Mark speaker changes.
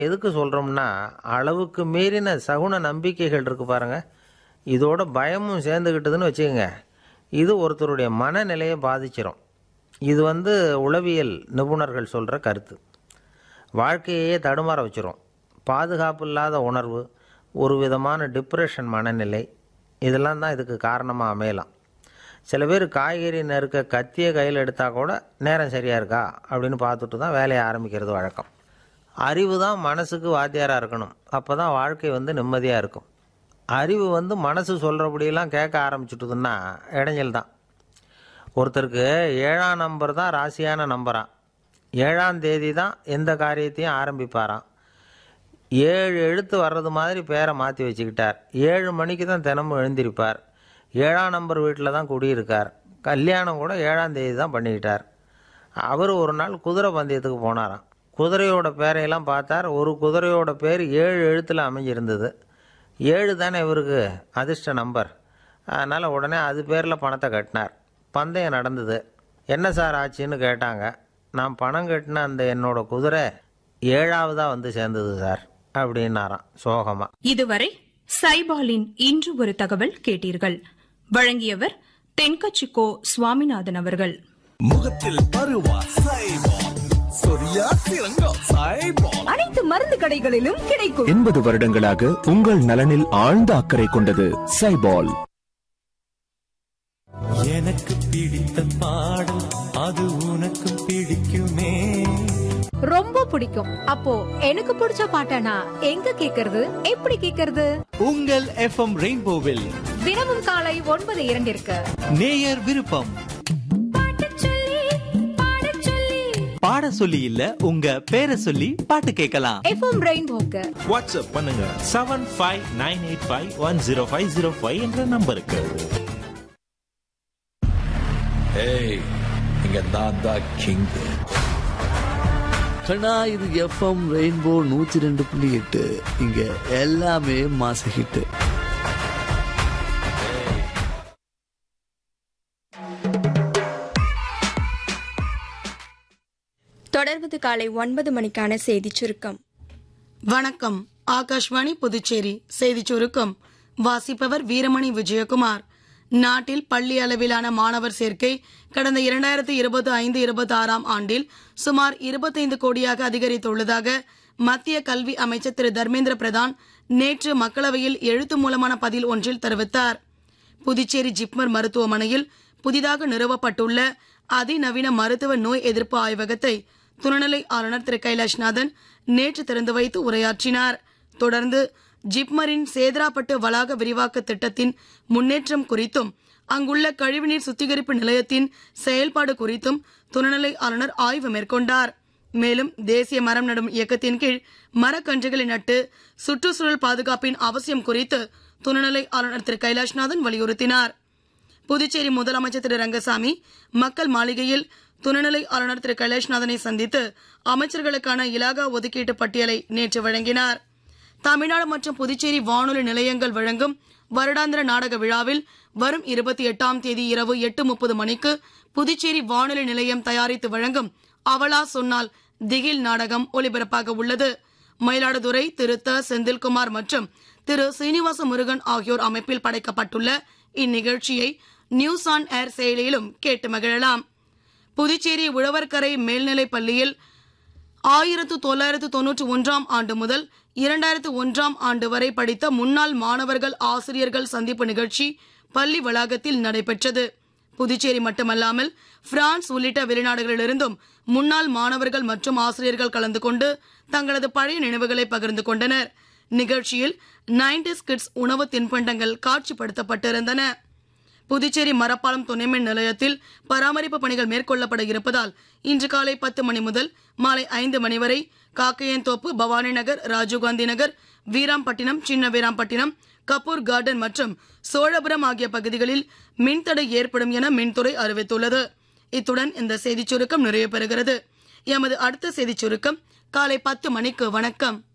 Speaker 1: எதுக்கு சொல்கிறோம்னா அளவுக்கு மீறின சகுன நம்பிக்கைகள் இருக்கு பாருங்க இதோட பயமும் சேர்ந்துக்கிட்டதுன்னு வச்சுக்கோங்க இது ஒருத்தருடைய மனநிலையை பாதிச்சிரும் இது வந்து உளவியல் நிபுணர்கள் சொல்கிற கருத்து வாழ்க்கையே தடுமாற வச்சிரும் பாதுகாப்பு இல்லாத உணர்வு ஒரு விதமான டிப்ரெஷன் மனநிலை இதெல்லாம் தான் இதுக்கு காரணமாக அமையலாம் சில பேர் காய்கறி நறுக்க கத்தியை கையில் எடுத்தால் கூட நேரம் சரியாக இருக்கா அப்படின்னு பார்த்துட்டு தான் வேலையை ஆரம்பிக்கிறது வழக்கம் அறிவு தான் மனசுக்கு வாத்தியாராக இருக்கணும் அப்போ தான் வாழ்க்கை வந்து நிம்மதியாக இருக்கும் அறிவு வந்து மனசு சொல்கிறபடியெல்லாம் கேட்க ஆரம்பிச்சுட்டுதுன்னா இடைஞ்சல் தான் ஒருத்தருக்கு ஏழாம் நம்பர் தான் ராசியான நம்பராம் ஏழாம் தேதி தான் எந்த காரியத்தையும் ஆரம்பிப்பாராம் ஏழு எழுத்து வர்றது மாதிரி பேரை மாற்றி வச்சுக்கிட்டார் ஏழு மணிக்கு தான் தினமும் எழுந்திருப்பார் ஏழாம் நம்பர் வீட்டில் தான் குடியிருக்கார் கல்யாணம் கூட ஏழாம் தேதி தான் பண்ணிக்கிட்டார் அவர் ஒரு நாள் குதிரை பந்தயத்துக்கு போனாராம் குதிரையோட பேரையெல்லாம் பார்த்தார் ஒரு குதிரையோட பேர் ஏழு எழுத்தில் அமைஞ்சிருந்தது ஏழு தானே இவருக்கு அதிர்ஷ்ட நம்பர் அதனால் உடனே அது பேரில் பணத்தை கட்டினார் பந்தயம் நடந்தது என்ன சார் ஆச்சுன்னு கேட்டாங்க நான் பணம் கட்டின அந்த என்னோட குதிரை ஏழாவதாக வந்து சேர்ந்தது சார் அப்படின்னாராம் சோகமாக
Speaker 2: இதுவரை சைபாலின் இன்று ஒரு தகவல் கேட்டீர்கள் வழங்கியவர் தென்கச்சிக்கோ சுவாமிநாதன் அவர்கள்
Speaker 3: முகத்தில் பருவா சைபால் சொரியா சிறங்கா சைபால்
Speaker 4: அனைத்து மருந்து கடைகளிலும் கிடைக்கும்
Speaker 5: எண்பது வருடங்களாக உங்கள் நலனில் ஆழ்ந்த அக்கறை கொண்டது சைபால்
Speaker 3: எனக்கு பிடித்த பாடல் அது உனக்கு பிடிக்குமே
Speaker 4: ரொம்ப பிடிக்கும் அப்போ எனக்கு பிடிச்ச பாட்டனா எங்க கேக்குறது எப்படி கேக்குறது
Speaker 6: உங்கள் எஃப்எம் ரெயின்போவில்
Speaker 4: தினமும் காலை ஒன்பது இரண்டிற்கு
Speaker 6: நேயர் விருப்பம் பாட சொல்லி இல்ல உங்க பேரை சொல்லி பாட்டு கேட்கலாம்
Speaker 4: எஃப்எம் ரெயின்போக்கு
Speaker 7: வாட்ஸ்அப் பண்ணுங்க seven five nine eight five one zero five zero five என்ற நம்பருக்கு
Speaker 3: ஏய் இங்க நான் தான் கிங்
Speaker 8: கண்ணா இது எஃப்எம் ரெயின்போ நூத்தி ரெண்டு புள்ளி எட்டு இங்க எல்லாமே மாச ஹிட்டு
Speaker 9: தொடர்வது காலை ஒன்பது மணிக்கான செய்திச் சுருக்கம்
Speaker 10: வணக்கம் ஆகாஷ்வாணி புதுச்சேரி செய்திச் சுருக்கம் வாசிப்பவர் வீரமணி விஜயகுமார் நாட்டில் பள்ளி அளவிலான மாணவர் சேர்க்கை கடந்த இரண்டாயிரத்தி இருபத்தி ஐந்து இருபத்தி ஆறாம் ஆண்டில் சுமார் இருபத்தைந்து கோடியாக அதிகரித்துள்ளதாக மத்திய கல்வி அமைச்சர் திரு தர்மேந்திர பிரதான் நேற்று மக்களவையில் எழுத்து மூலமான பதில் ஒன்றில் தெரிவித்தார் புதுச்சேரி ஜிப்மர் மருத்துவமனையில் புதிதாக நிறுவப்பட்டுள்ள அதிநவீன மருத்துவ நோய் எதிர்ப்பு ஆய்வகத்தை துணைநிலை ஆளுநர் திரு கைலாஷ்நாதன் நேற்று திறந்து வைத்து உரையாற்றினார் தொடர்ந்து ஜிப்மரின் சேதராப்பட்டு வளாக விரிவாக்க திட்டத்தின் முன்னேற்றம் குறித்தும் அங்குள்ள கழிவுநீர் சுத்திகரிப்பு நிலையத்தின் செயல்பாடு குறித்தும் துணைநிலை ஆளுநர் ஆய்வு மேற்கொண்டார் மேலும் தேசிய மரம் நடும் இயக்கத்தின் கீழ் மரக்கன்றுகளை நட்டு சுற்றுச்சூழல் பாதுகாப்பின் அவசியம் குறித்து துணைநிலை ஆளுநர் திரு கைலாஷ்நாதன் வலியுறுத்தினார் புதுச்சேரி முதலமைச்சர் திரு ரங்கசாமி மக்கள் மாளிகையில் துணைநிலை ஆளுநர் திரு கைலாஷ்நாதனை சந்தித்து அமைச்சர்களுக்கான இலாகா ஒதுக்கீட்டு பட்டியலை நேற்று வழங்கினார் தமிழ்நாடு மற்றும் புதுச்சேரி வானொலி நிலையங்கள் வழங்கும் வருடாந்திர நாடக விழாவில் வரும் இருபத்தி எட்டாம் தேதி இரவு எட்டு முப்பது மணிக்கு புதுச்சேரி வானொலி நிலையம் தயாரித்து வழங்கும் அவளா சொன்னால் திகில் நாடகம் ஒலிபரப்பாக உள்ளது மயிலாடுதுறை திருத்த செந்தில்குமார் மற்றும் திரு சீனிவாச முருகன் ஆகியோர் அமைப்பில் படைக்கப்பட்டுள்ள இந்நிகழ்ச்சியை நியூஸ் ஆன் ஏர் செயலியிலும் கேட்டு மகிழலாம் புதுச்சேரி உழவர்கரை மேல்நிலைப் பள்ளியில் ஆயிரத்து தொள்ளாயிரத்து தொன்னூற்றி ஒன்றாம் ஆண்டு முதல் இரண்டாயிரத்து ஒன்றாம் ஆண்டு வரை படித்த முன்னாள் மாணவர்கள் ஆசிரியர்கள் சந்திப்பு நிகழ்ச்சி பள்ளி வளாகத்தில் நடைபெற்றது புதுச்சேரி மட்டுமல்லாமல் பிரான்ஸ் உள்ளிட்ட வெளிநாடுகளிலிருந்தும் முன்னாள் மாணவர்கள் மற்றும் ஆசிரியர்கள் கலந்து கொண்டு தங்களது பழைய நினைவுகளை பகிர்ந்து கொண்டனர் நிகழ்ச்சியில் நைன்டிஸ் கிட்ஸ் உணவு தின்பண்டங்கள் காட்சிப்படுத்தப்பட்டிருந்தன புதுச்சேரி மரப்பாலம் துணைமின் நிலையத்தில் பராமரிப்பு பணிகள் மேற்கொள்ளப்பட இருப்பதால் இன்று காலை பத்து மணி முதல் மாலை ஐந்து மணி வரை காக்கையன்தோப்பு பவானி நகர் ராஜீவ்காந்தி நகர் வீராம்பட்டினம் சின்ன வீராம்பட்டினம் கபூர் கார்டன் மற்றும் சோழபுரம் ஆகிய பகுதிகளில் மின்தடை ஏற்படும் என மின்துறை அறிவித்துள்ளது இத்துடன் இந்த செய்திச் சுருக்கம் நிறைவு பெறுகிறது எமது அடுத்த செய்திச் சுருக்கம் காலை பத்து மணிக்கு வணக்கம்